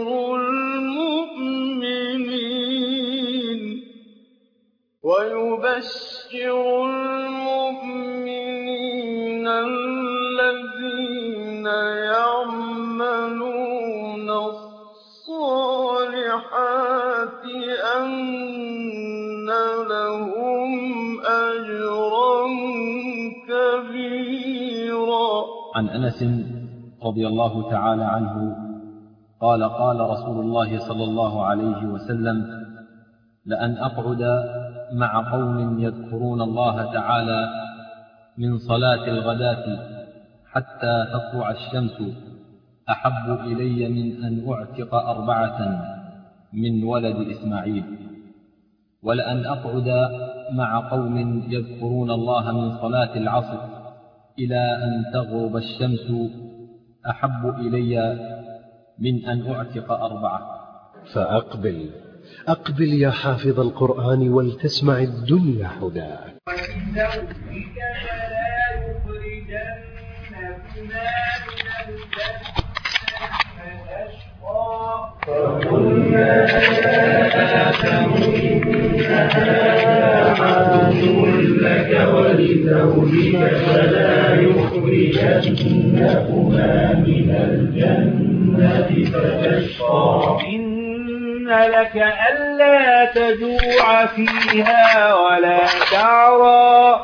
المؤمنين ويبشر المؤمنين الذين يعملون الصالحات أن لهم أجرا كبيرا عن انس رضي الله تعالى عنه قال قال رسول الله صلى الله عليه وسلم لان اقعد مع قوم يذكرون الله تعالى من صلاه الغداه حتى تطلع الشمس احب الي من ان اعتق اربعه من ولد اسماعيل ولان اقعد مع قوم يذكرون الله من صلاه العصر إلى أن تغرب الشمس أحب إلي من أن أعتق أربعة فأقبل أقبل يا حافظ القرآن ولتسمع الدنيا هداك ولزوجك فلا يخرجنكما من الجنة فتشقى إن لك ألا تجوع فيها ولا تعرى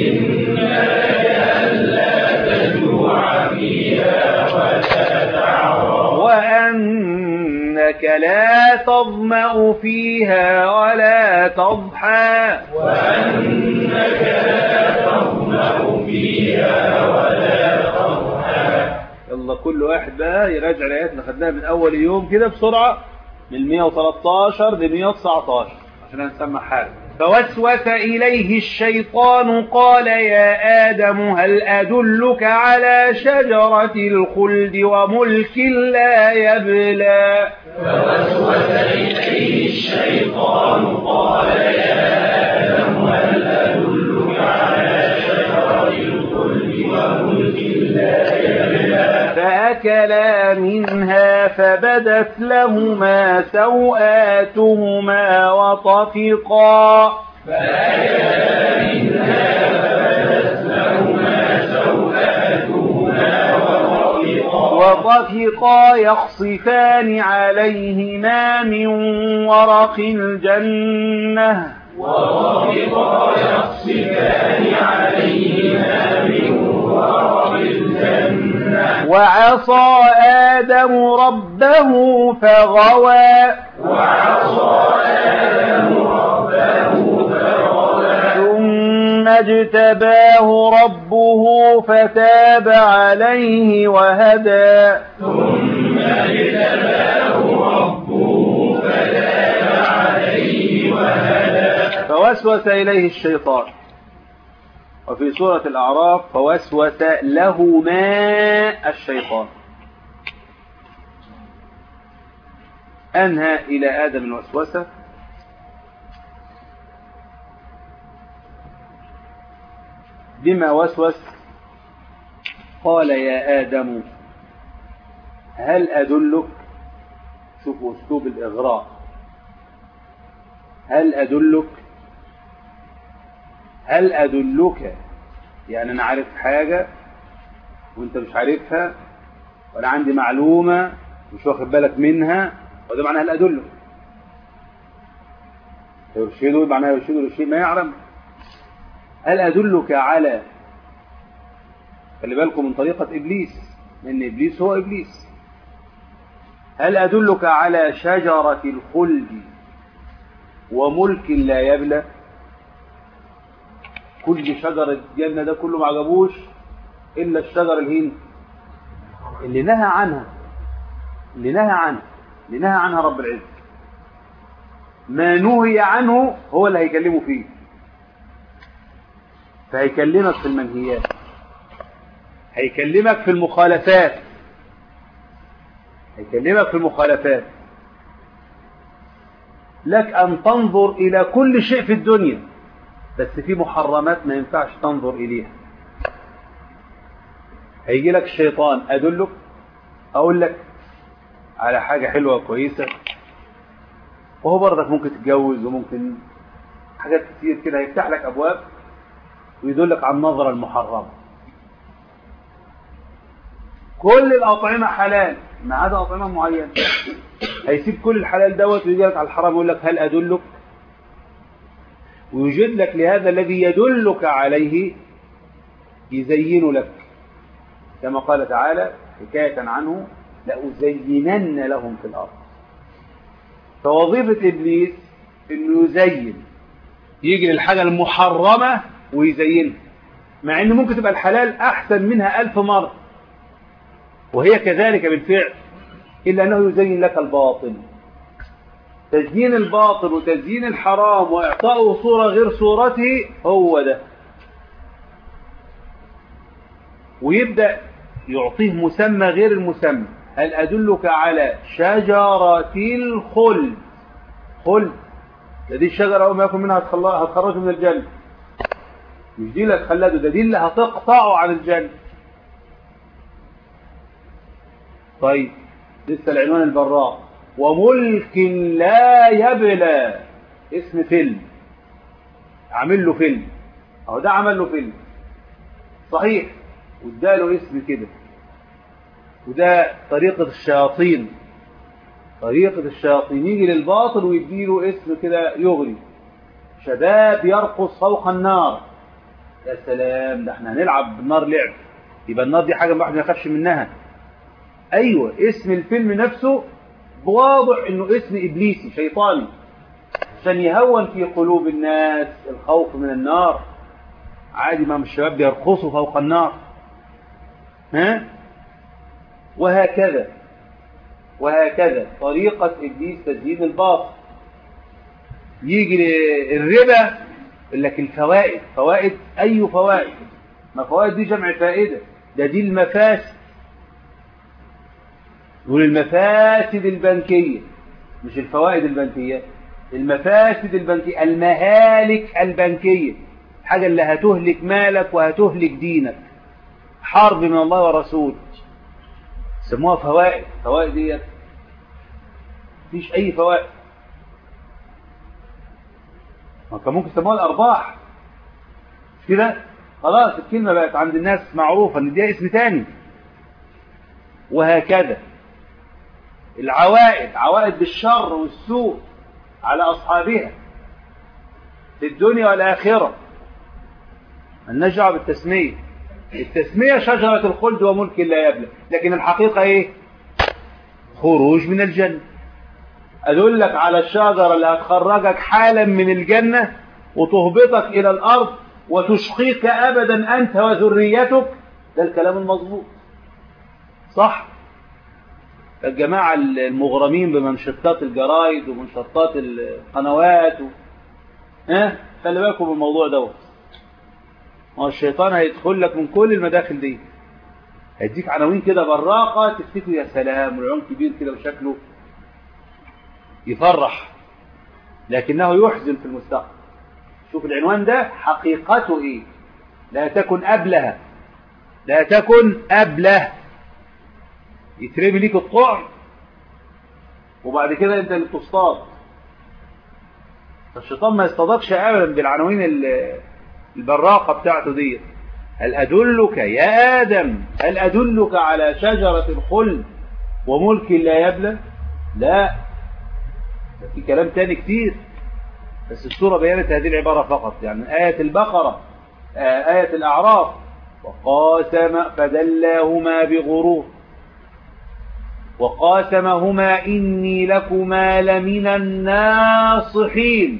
وأنك لا تظمأ فيها ولا تضحى يلا كل واحد بقى يراجع الآيات اللي خدناها من أول يوم كده بسرعة من 113 ل 119 عشان هنسمع حاجة فوسوس إليه الشيطان قال يا آدم هل أدلك على شجرة الخلد وملك لا يبلى فأكلا منها فبدت لهما سوآتهما وطفقا وطفقا يخصفان عليهما من ورق الجنة وعصى آدم ربه فغوى ثم اجتباه ربه فتاب عليه وهدى فوسوس إليه الشيطان وفي سورة الأعراف فوسوس لهما الشيطان أنهى إلى آدم الوسوسة بما وسوس قال يا آدم هل أدلك شوفوا أسلوب الإغراء هل أدلك هل أدلك يعني أنا عارف حاجة وأنت مش عارفها وأنا عندي معلومة مش واخد بالك منها وده معناها هل أدلك يرشده معناها يرشده الشيء ما يعلم هل أدلك على خلي بالكم من طريقة إبليس لأن إبليس هو إبليس هل أدلك على شجرة الخلد وملك لا يبلى كل شجر الجنة ده كله ما عجبوش إلا الشجر الهند اللي نهى عنها اللي نهى عنها اللي نهى عنها رب العزة ما نهي عنه هو اللي هيكلمه فيه فهيكلمك في المنهيات هيكلمك في المخالفات هيكلمك في المخالفات لك أن تنظر إلى كل شيء في الدنيا بس في محرمات ما ينفعش تنظر إليها هيجي لك الشيطان أدلك أقول لك على حاجة حلوة كويسة وهو برضك ممكن تتجوز وممكن حاجات كتير كده هيفتح لك أبواب ويدلك على النظرة المحرمة كل الأطعمة حلال ما عدا أطعمة معينة هيسيب كل الحلال دوت ويجي لك على الحرام ويقول لك هل أدلك ويوجد لك لهذا الذي يدلك عليه يزين لك كما قال تعالى حكاية عنه لأزينن لهم في الأرض فوظيفة إبليس إنه يزين يجي للحاجة المحرمة ويزينها مع إن ممكن تبقى الحلال أحسن منها ألف مرة وهي كذلك بالفعل إلا أنه يزين لك الباطل تزيين الباطل وتزيين الحرام وإعطائه صورة غير صورته هو ده ويبدأ يعطيه مسمى غير المسمى هل أدلك على شجرة الخلد خلد ده دي الشجرة أول ما يكون منها هتخرجه من الجنة مش دي اللي هتخلده ده دي اللي هتقطعه عن الجنة طيب لسه العنوان البراق وملك لا يبلى اسم فيلم عامل له فيلم اهو ده عمل له فيلم صحيح واداله اسم كده وده طريقة الشياطين طريقة الشياطين يجي للباطل ويديله اسم كده يغري شباب يرقص فوق النار يا سلام ده احنا هنلعب بالنار لعب يبقى النار دي حاجة الواحد ما يخافش منها ايوه اسم الفيلم نفسه واضح انه اسم ابليسي شيطاني عشان يهون في قلوب الناس الخوف من النار عادي ما الشباب بيرقصوا فوق النار ها وهكذا وهكذا طريقة إبليس تزيين الباطل يجي الربا يقول لك الفوائد فوائد أي فوائد ما فوائد دي جمع فائدة ده دي المفاسد يقول المفاسد البنكية مش الفوائد البنكية المفاسد البنكية المهالك البنكية حاجة اللي هتهلك مالك وهتهلك دينك حرب من الله ورسوله سموها فوائد فوائد ديت مفيش اي فوائد ما كان ممكن يسموها الارباح مش كده خلاص الكلمه بقت عند الناس معروفه ان دي اسم تاني وهكذا العوائد عوائد بالشر والسوء على اصحابها في الدنيا والاخره النجع بالتسميه التسمية شجرة الخلد وملك لا يبلى لكن الحقيقة ايه خروج من الجنة أدلك على الشجرة اللي هتخرجك حالا من الجنة وتهبطك إلى الأرض وتشقيك أبدا أنت وذريتك ده الكلام المظبوط صح الجماعة المغرمين بمنشطات الجرايد ومنشطات القنوات و... ها خلي بالكم من الموضوع دوت ما الشيطان هيدخل لك من كل المداخل دي هيديك عناوين كده براقة تفتكر يا سلام والعنوان كبير كده وشكله يفرح لكنه يحزن في المستقبل شوف العنوان ده حقيقته ايه لا تكن أبله لا تكن أبله يترمي ليك الطعم وبعد كده انت اللي تصطاد فالشيطان ما يصطادكش ابدا بالعناوين البراقة بتاعته دي هل أدلك يا آدم هل أدلك على شجرة الخلد وملك لا يبلى لا في كلام تاني كتير بس السورة بيانت هذه العبارة فقط يعني آية البقرة آية الأعراف وقاسم فدلاهما بغرور وقاسمهما إني لكما لمن الناصحين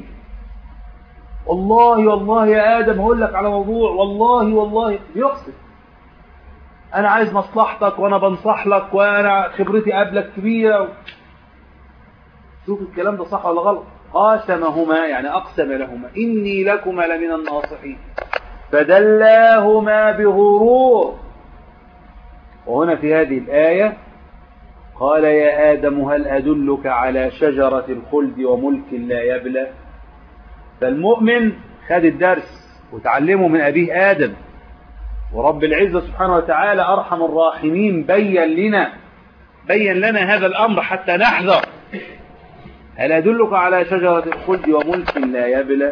والله والله يا آدم هقول لك على موضوع والله والله يقصد أنا عايز مصلحتك وأنا بنصح لك وأنا خبرتي قبلك كبيرة شوف الكلام ده صح ولا غلط قاسمهما يعني أقسم لهما إني لكما لمن الناصحين فدلاهما بغرور وهنا في هذه الآية قال يا آدم هل أدلك على شجرة الخلد وملك لا يبلى فالمؤمن خد الدرس وتعلمه من أبيه آدم ورب العزة سبحانه وتعالى أرحم الراحمين بين لنا بين لنا هذا الأمر حتى نحذر هل أدلك على شجرة الخلد وملك لا يبلى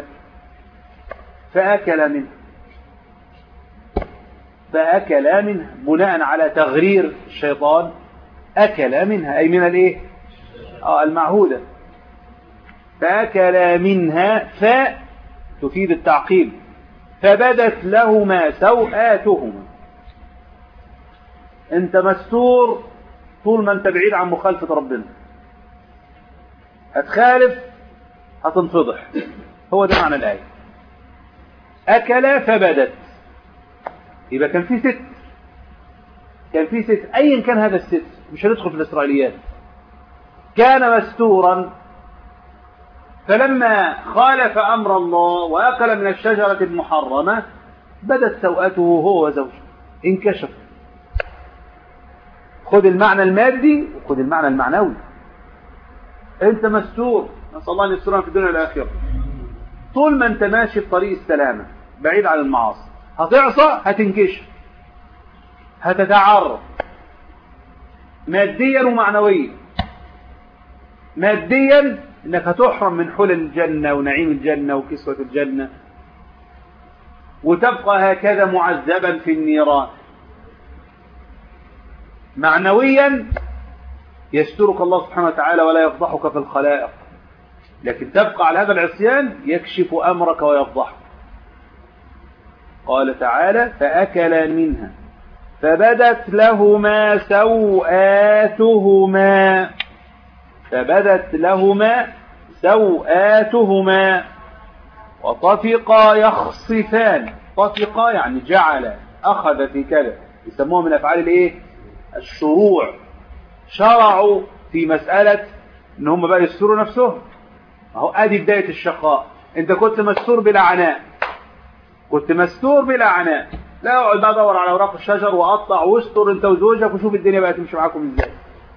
فأكل منه فأكلا منها بناء على تغرير الشيطان أكل منها أي من الإيه آه المعهودة فأكلا منها ف تفيد التعقيب فبدت لهما سوآتهما انت مستور طول ما انت بعيد عن مخالفة ربنا هتخالف هتنفضح هو ده معنى الآية أكل فبدت يبقى كان في ست كان في ست أيا كان هذا الست مش هندخل في الإسرائيليات كان مستورا فلما خالف أمر الله وأكل من الشجرة المحرمة بدت سوءته هو وزوجه انكشف خذ المعنى المادي وخذ المعنى المعنوي انت مستور نسأل الله أن يسترنا في الدنيا والآخرة طول ما انت ماشي في طريق السلامة بعيد عن المعاصي هتعصى هتنكشف هتتعرض ماديا ومعنويا ماديا انك هتحرم من حلل الجنة ونعيم الجنة وكسوة الجنة وتبقى هكذا معذبا في النيران معنويا يسترك الله سبحانه وتعالى ولا يفضحك في الخلائق لكن تبقى على هذا العصيان يكشف أمرك ويفضحك قال تعالى فأكلا منها فبدت لهما سوآتهما فبدت لهما سوآتهما وطفقا يخصفان طفقا يعني جعل أخذ في كذا يسموها من أفعال الإيه الشروع شرعوا في مسألة إن هم بقى يستروا نفسهم أهو أدي بداية الشقاء أنت كنت مستور بلا عناء كنت مستور بلا عناء لا اقعد بقى ادور على اوراق الشجر واقطع واستر انت وزوجك وشوف الدنيا بقى تمشي معاكم ازاي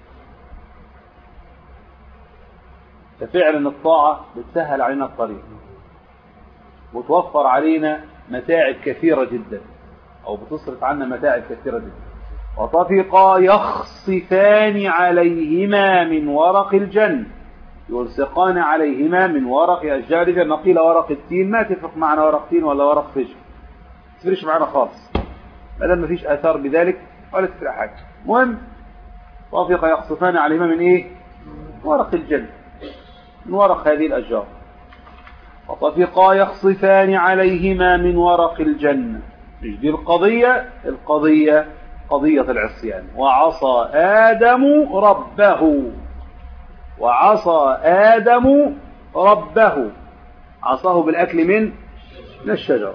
ففعلا الطاعة بتسهل علينا الطريق وتوفر علينا متاعب كثيرة جدا أو بتصرف عنا متاعب كثيرة جدا وطفقا يخصفان عليهما من ورق الجنة يلصقان عليهما من ورق أشجار الجنة قيل ورق التين ما تفرق معنا ورق تين ولا ورق فجر تفرقش معنا خالص ما دام مفيش آثار بذلك ولا تفرق حاجة المهم طفق يخصفان عليهما من إيه ورق الجنة من ورق هذه الأشجار وطفقا يخصفان عليهما من ورق الجنة مش دي القضية القضية قضية العصيان وعصى آدم ربه وعصى آدم ربه عصاه بالأكل من من الشجرة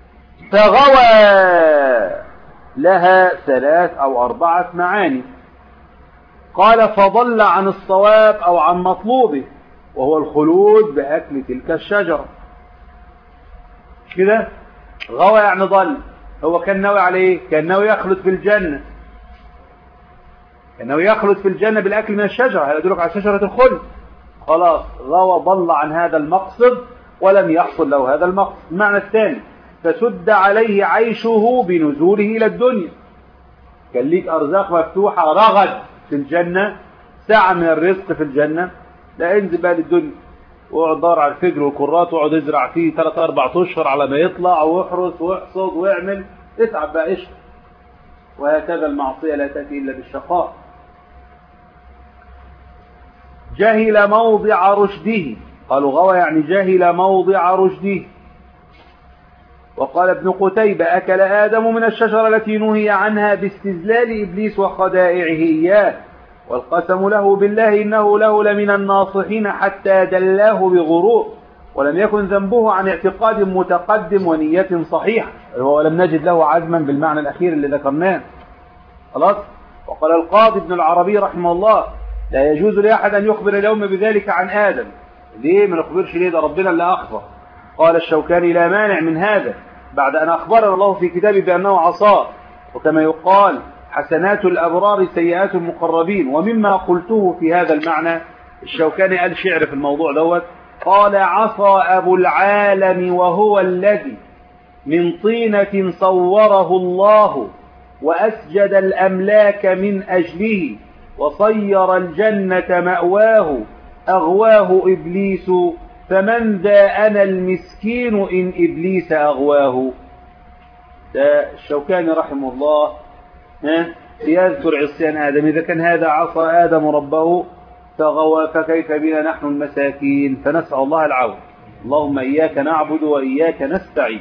فغوى لها ثلاث أو أربعة معاني قال فضل عن الصواب أو عن مطلوبه وهو الخلود بأكل تلك الشجرة كده غوى يعني ضل هو كان ناوي على ايه كان ناوي يخلد في الجنة كان ناوي يخلد في الجنة بالأكل من الشجرة هل أدلك على شجرة الخلد خلاص غوى ضل عن هذا المقصد ولم يحصل له هذا المقصد المعنى الثاني فسد عليه عيشه بنزوله إلى الدنيا كان ليك أرزاق مفتوحة رغد في الجنة ساعة من الرزق في الجنة لا انزل بقى للدنيا واقعد دور على الفجر والكرات واقعد ازرع فيه ثلاث اربع اشهر على ما يطلع واحرس واحصد واعمل اتعب بقى اشتغل وهكذا المعصيه لا تاتي الا بالشقاء جهل موضع رشده قالوا غوى يعني جهل موضع رشده وقال ابن قتيبة أكل آدم من الشجرة التي نهي عنها باستزلال إبليس وخدائعه إياه والقسم له بالله إنه له لمن الناصحين حتى دلاه بغرور ولم يكن ذنبه عن اعتقاد متقدم ونية صحيحة ولم نجد له عزما بالمعنى الأخير اللي ذكرناه خلاص وقال القاضي ابن العربي رحمه الله لا يجوز لأحد أن يخبر اليوم بذلك عن آدم ليه ما نخبرش ليه ده ربنا اللي أخبر قال الشوكاني لا مانع من هذا بعد أن أخبرنا الله في كتابه بأنه عصاه وكما يقال حسنات الأبرار سيئات المقربين ومما قلته في هذا المعنى الشوكاني قال شعر في الموضوع دوت قال عصى أبو العالم وهو الذي من طينة صوره الله وأسجد الأملاك من أجله وصير الجنة مأواه أغواه إبليس فمن ذا أنا المسكين إن إبليس أغواه ده الشوكاني رحمه الله ها يذكر عصيان آدم إذا كان هذا عصى آدم ربه فغوى فكيف بنا نحن المساكين فنسأل الله العون اللهم إياك نعبد وإياك نستعين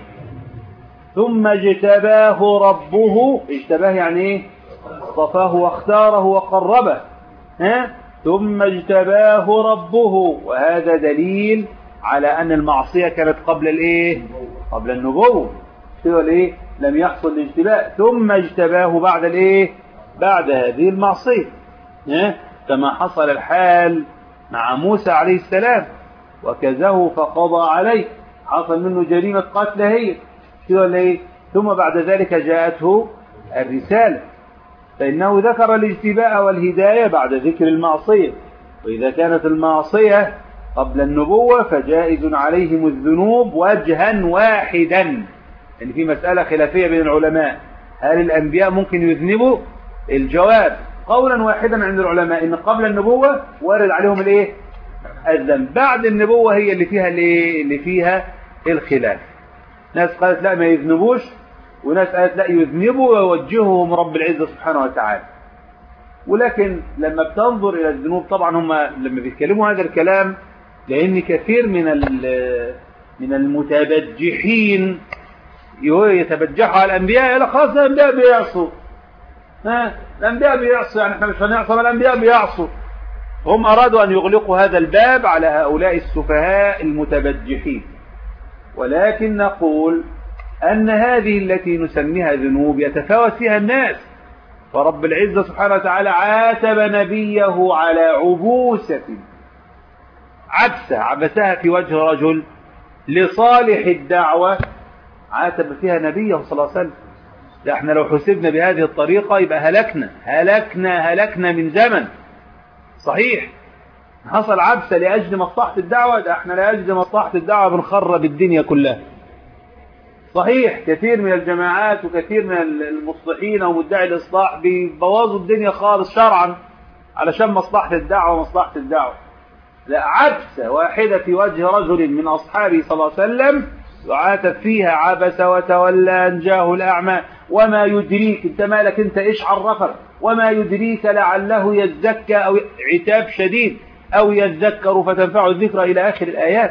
ثم اجتباه ربه اجتباه يعني ايه اصطفاه واختاره وقربه ها ثم اجتباه ربه وهذا دليل على أن المعصية كانت قبل الايه قبل النبوة كده الايه لم يحصل الاجتباء ثم اجتباه بعد الايه بعد هذه المعصية ها كما حصل الحال مع موسى عليه السلام وكزه فقضى عليه حصل منه جريمة قتل هي كده ولا ايه ثم بعد ذلك جاءته الرسالة فإنه ذكر الاجتباء والهداية بعد ذكر المعصية وإذا كانت المعصية قبل النبوة فجائز عليهم الذنوب وجها واحدا يعني في مسألة خلافية بين العلماء هل الأنبياء ممكن يذنبوا الجواب قولا واحدا عند العلماء إن قبل النبوة وارد عليهم الايه الذنب بعد النبوة هي اللي فيها الايه اللي فيها الخلاف ناس قالت لا ما يذنبوش وناس قالت لا يذنبوا ويوجههم رب العزة سبحانه وتعالى ولكن لما بتنظر إلى الذنوب طبعا هم لما بيتكلموا هذا الكلام لأن كثير من من المتبجحين يتبجحوا على الأنبياء يقول خلاص الأنبياء بيعصوا ها الأنبياء بيعصوا يعني احنا مش هنعصوا الأنبياء بيعصوا هم أرادوا أن يغلقوا هذا الباب على هؤلاء السفهاء المتبجحين ولكن نقول أن هذه التي نسميها ذنوب يتفاوت فيها الناس فرب العزة سبحانه وتعالى عاتب نبيه على عبوسة عبسة عبسها في وجه رجل لصالح الدعوة عاتب فيها نبيه صلى الله عليه وسلم ده احنا لو حسبنا بهذه الطريقة يبقى هلكنا هلكنا هلكنا من زمن صحيح حصل عبسة لأجل مصلحة الدعوة ده احنا لأجل مصلحة الدعوة بنخرب الدنيا كلها صحيح كثير من الجماعات وكثير من المصلحين أو مدعي الإصلاح بيبوظوا الدنيا خالص شرعا علشان مصلحة الدعوة ومصلحة الدعوة لا عبسة واحدة في وجه رجل من أصحابه صلى الله عليه وسلم يعاتب فيها عبس وتولى أن جاه الأعمى وما يدريك انت مالك انت ايش عرفك وما يدريك لعله يزكى أو عتاب شديد أو يذكر فتنفع الذكرى إلى آخر الآيات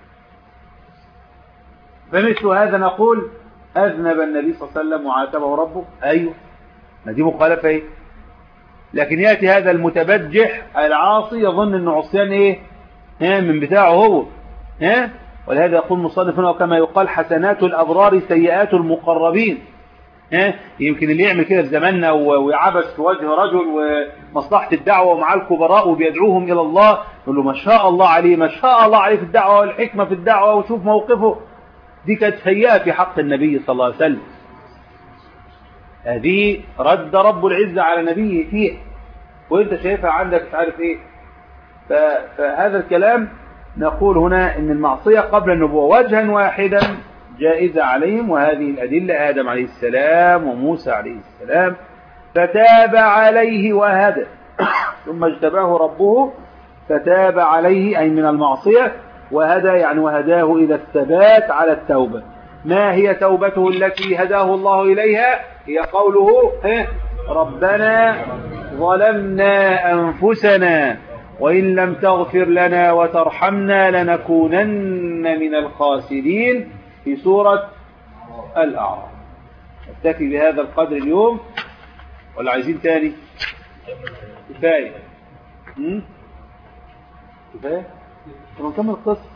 فمثل هذا نقول أذنب النبي صلى الله عليه وسلم وعاتبه ربه أيوه ما دي مخالفة إيه لكن يأتي هذا المتبجح العاصي يظن أنه عصيان إيه ها من بتاعه هو ها ولهذا يقول مصنف هنا كما يقال حسنات الأبرار سيئات المقربين ها يمكن اللي يعمل كده في زماننا ويعبس في وجه رجل ومصلحة الدعوة ومع الكبراء وبيدعوهم إلى الله يقول له ما شاء الله عليه ما شاء الله عليه في الدعوة والحكمة في الدعوة وشوف موقفه دي كانت سيئة في حق النبي صلى الله عليه وسلم هذه رد رب العزة على نبيه فيها وانت شايفها عندك مش عارف ايه فهذا الكلام نقول هنا ان المعصية قبل النبوة وجها واحدا جائزة عليهم وهذه الأدلة آدم عليه السلام وموسى عليه السلام فتاب عليه وهدى ثم اجتباه ربه فتاب عليه أي من المعصية وهدى يعني وهداه إلى الثبات على التوبة ما هي توبته التي هداه الله إليها هي قوله ربنا ظلمنا أنفسنا وإن لم تغفر لنا وترحمنا لنكونن من الخاسرين في سورة الأعراف نكتفي بهذا القدر اليوم ولا عايزين تاني كفاية كفاية طب نكمل القصة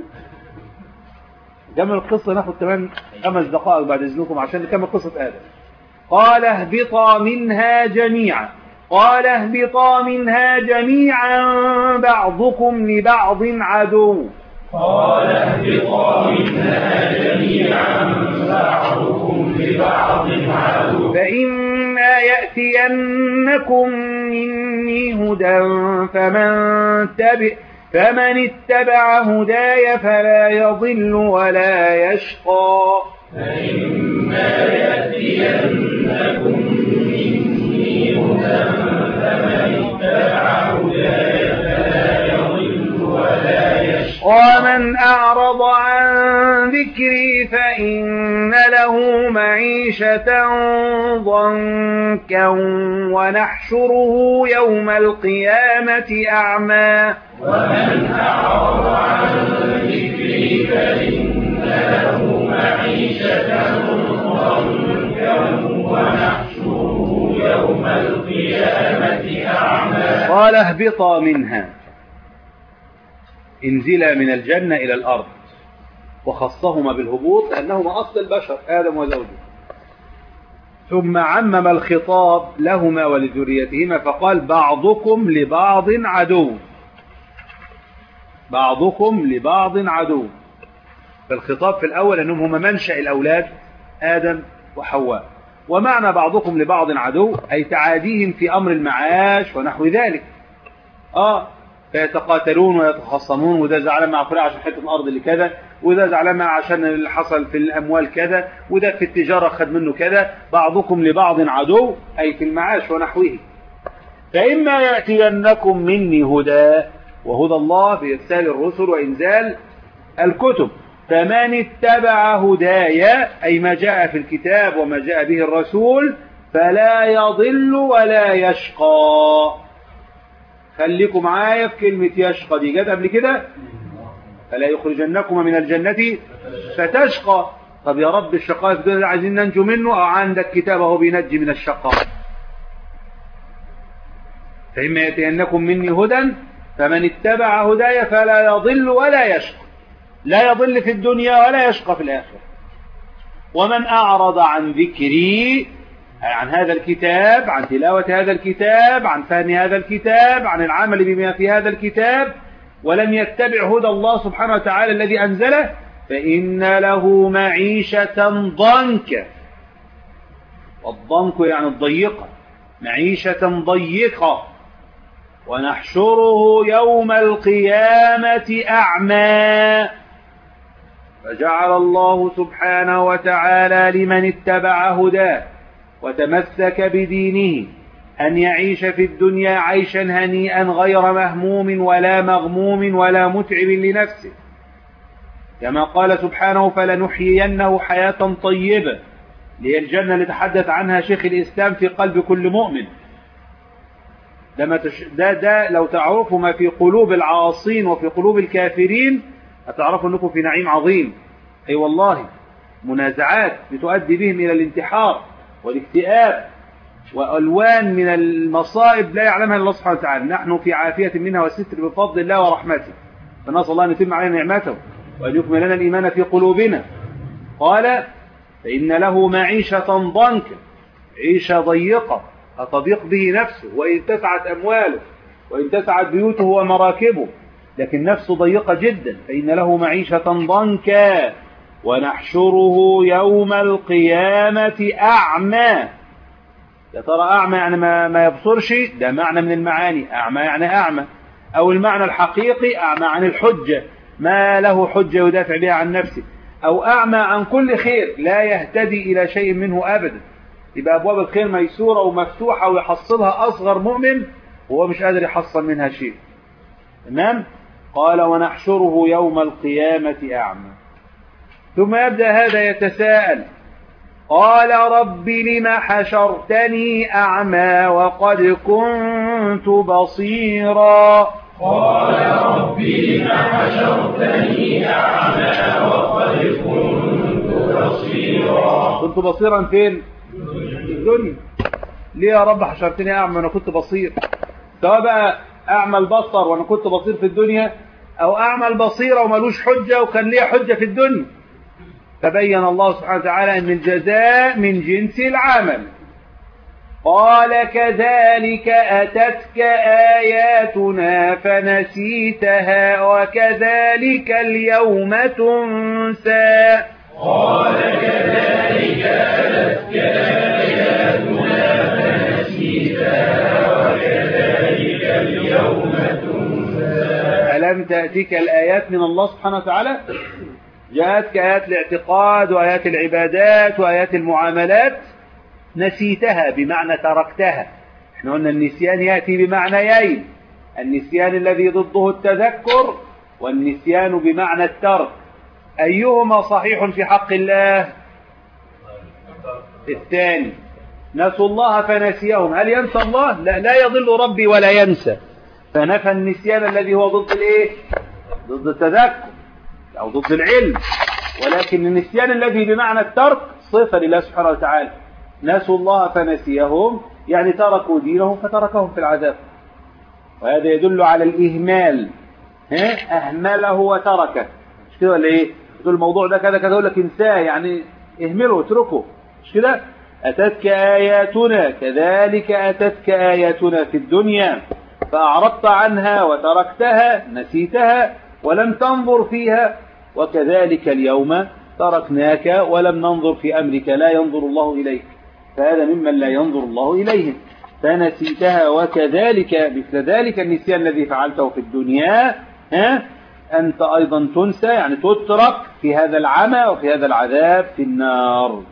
نكمل القصة ناخد كمان خمس دقائق بعد إذنكم عشان نكمل قصة آدم قال اهبطا منها جميعا قال اهبطا منها جميعا بعضكم لبعض عدو قال اهبطا منها جميعا بعضكم لبعض عدو فإما يأتينكم مني هدى فمن تبع فمن اتبع هداي فلا يضل ولا يشقى فإما يأتينكم مني هدى فمن اتبع اتبع هداي فلا يضل ولا يشقى ومن أعرض عن ذكري فإن له معيشة ضنكا ونحشره يوم القيامة أعمى ومن أعرض عن ذكري فإن له معيشة ضنكا ونحشره يوم القيامة أعمى قال اهبطا منها انزلا من الجنة إلى الأرض وخصهما بالهبوط لأنهما أصل البشر آدم وزوجه ثم عمم الخطاب لهما ولذريتهما فقال بعضكم لبعض عدو بعضكم لبعض عدو فالخطاب في الأول أنهم هما منشأ الأولاد آدم وحواء ومعنى بعضكم لبعض عدو أي تعاديهم في أمر المعاش ونحو ذلك آه فيتقاتلون ويتخاصمون وده زعلان مع فلان عشان حته الارض اللي كذا وده زعلان مع عشان اللي حصل في الاموال كذا وده في التجاره خد منه كذا بعضكم لبعض عدو اي في المعاش ونحوه فاما ياتينكم مني هدى وهدى الله بارسال الرسل وانزال الكتب فمن اتبع هداي اي ما جاء في الكتاب وما جاء به الرسول فلا يضل ولا يشقى خليكم معايا في كلمة يشقى دي جت قبل كده فلا يخرجنكم من الجنة فتشقى طب يا رب الشقاء في الدنيا عايزين ننجو منه أو عندك كتاب اهو بينجي من الشقاء فإما يأتينكم مني هدى فمن اتبع هداي فلا يضل ولا يشقى لا يضل في الدنيا ولا يشقى في الآخرة ومن أعرض عن ذكري عن هذا الكتاب عن تلاوة هذا الكتاب عن فهم هذا الكتاب عن العمل بما في هذا الكتاب ولم يتبع هدى الله سبحانه وتعالى الذي أنزله فإن له معيشة ضنكا والضنك يعني الضيقة معيشة ضيقة ونحشره يوم القيامة أعمى فجعل الله سبحانه وتعالى لمن اتبع هداه وتمسك بدينه أن يعيش في الدنيا عيشا هنيئا غير مهموم ولا مغموم ولا متعب لنفسه كما قال سبحانه فلنحيينه حياة طيبة لهي الجنة اللي تحدث عنها شيخ الإسلام في قلب كل مؤمن ده, ما تش... ده, ده لو تعرفوا ما في قلوب العاصين وفي قلوب الكافرين هتعرفوا أنكم في نعيم عظيم أي أيوة والله منازعات بتؤدي بهم إلى الانتحار والاكتئاب وألوان من المصائب لا يعلمها إلا الله سبحانه وتعالى نحن في عافية منها وستر بفضل الله ورحمته فنسأل الله أن يتم علينا نعمته وأن يكمل لنا الإيمان في قلوبنا قال فإن له معيشة ضنكا عيشة ضيقة أتضيق به نفسه وإن تسعت أمواله وإن تسعت بيوته ومراكبه لكن نفسه ضيقة جدا فإن له معيشة ضنكا ونحشره يوم القيامة أعمى يا ترى أعمى يعني ما, ما يبصرش ده معنى من المعاني أعمى يعني أعمى أو المعنى الحقيقي أعمى عن الحجة ما له حجة يدافع بها عن نفسه أو أعمى عن كل خير لا يهتدي إلى شيء منه أبدا يبقى أبواب الخير ميسورة ومفتوحة ويحصلها أصغر مؤمن وهو مش قادر يحصل منها شيء تمام قال ونحشره يوم القيامة أعمى ثم يبدأ هذا يتساءل قال رب لم حشرتني أعمى وقد كنت بصيرا قال رب لم حشرتني أعمى وقد كنت بصيرا كنت بصيرا فين في الدنيا ليه يا رب حشرتني أعمى وأنا كنت بصير سواء بقى أعمى البصر وأنا كنت بصير في الدنيا أو أعمى البصيرة وملوش حجة وكان ليه حجة في الدنيا فبين الله سبحانه وتعالى أن الجزاء من جنس العمل قال كذلك أتتك آياتنا فنسيتها وكذلك اليوم تنسى قال كذلك أتتك آياتنا فنسيتها وكذلك اليوم تنسى ألم تأتك الآيات من الله سبحانه وتعالى جاءتك آيات الاعتقاد وآيات العبادات وآيات المعاملات نسيتها بمعنى تركتها احنا قلنا النسيان يأتي بمعنيين النسيان الذي ضده التذكر والنسيان بمعنى الترك أيهما صحيح في حق الله الثاني نسوا الله فنسيهم هل ينسى الله لا, لا يضل ربي ولا ينسى فنفى النسيان الذي هو ضد الايه ضد التذكر او ضد العلم ولكن النسيان الذي بمعنى الترك صفة لله سبحانه وتعالى نسوا الله فنسيهم يعني تركوا دينهم فتركهم في العذاب وهذا يدل على الإهمال ها أهمله وتركه مش كده ولا إيه؟ تقول الموضوع ده كذا كذا يقول لك انساه يعني اهمله اتركه مش كده؟ أتتك آياتنا كذلك أتتك آياتنا في الدنيا فأعرضت عنها وتركتها نسيتها ولم تنظر فيها وكذلك اليوم تركناك ولم ننظر في أمرك لا ينظر الله إليك فهذا ممن لا ينظر الله إليهم فنسيتها وكذلك مثل ذلك النسيان الذي فعلته في الدنيا ها أنت أيضا تنسى يعني تترك في هذا العمى وفي هذا العذاب في النار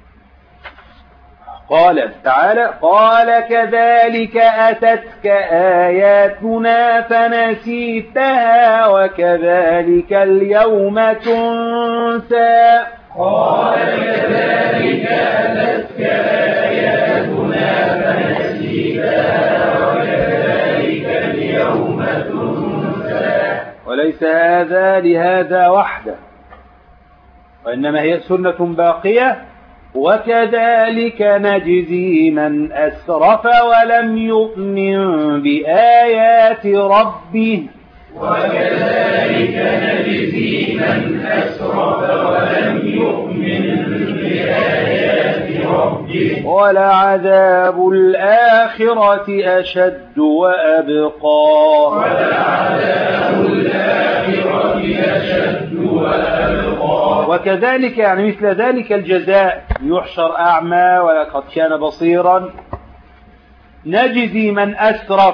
قال تعالى قال كذلك أتتك آياتنا فنسيتها وكذلك اليوم تنسى قال كذلك أتتك آياتنا فنسيتها وكذلك اليوم تنسى وليس هذا لهذا وحده وإنما هي سنة باقية وكذلك نجزي من أسرف ولم يؤمن بآيات ربه وكذلك نجزي من أسرف ولم يؤمن بآيات ربه ولعذاب الآخرة أشد وأبقى ولعذاب الآخرة أشد وأبقى وكذلك يعني مثل ذلك الجزاء يحشر أعمى ولقد كان بصيرا نجزي من أسرف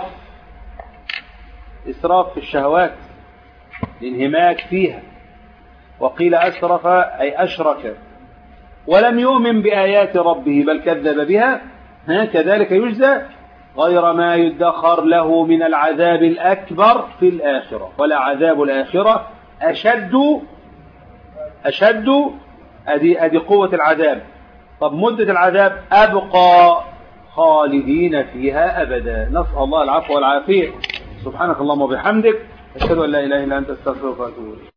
إسراف في الشهوات الانهماك فيها وقيل أسرف أي أشرك ولم يؤمن بآيات ربه بل كذب بها ها كذلك يجزى غير ما يدخر له من العذاب الأكبر في الآخرة ولا عذاب الآخرة أشد أشد أدي, أدي قوة العذاب طب مدة العذاب أبقى خالدين فيها أبدا نسأل الله العفو والعافية سبحانك اللهم وبحمدك أشهد أن لا إله إلا أنت أستغفرك وأتوب إليك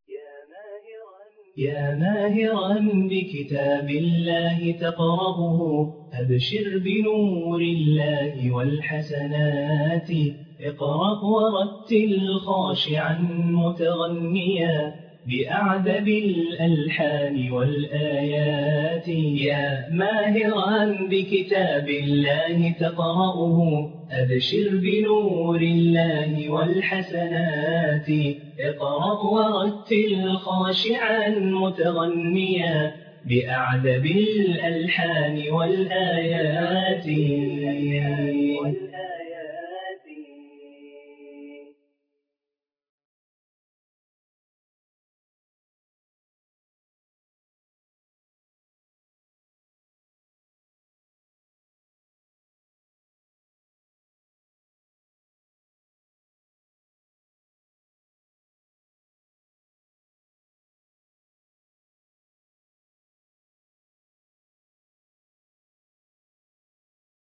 يا ماهرا بكتاب الله تقرأه أبشر بنور الله والحسنات اقرأ ورتل خاشعا متغنيا بأعذب الألحان والآيات يا ماهرا بكتاب الله تقرأه أبشر بنور الله والحسنات اقرأ ورتل خاشعا متغنيا بأعذب الألحان والآيات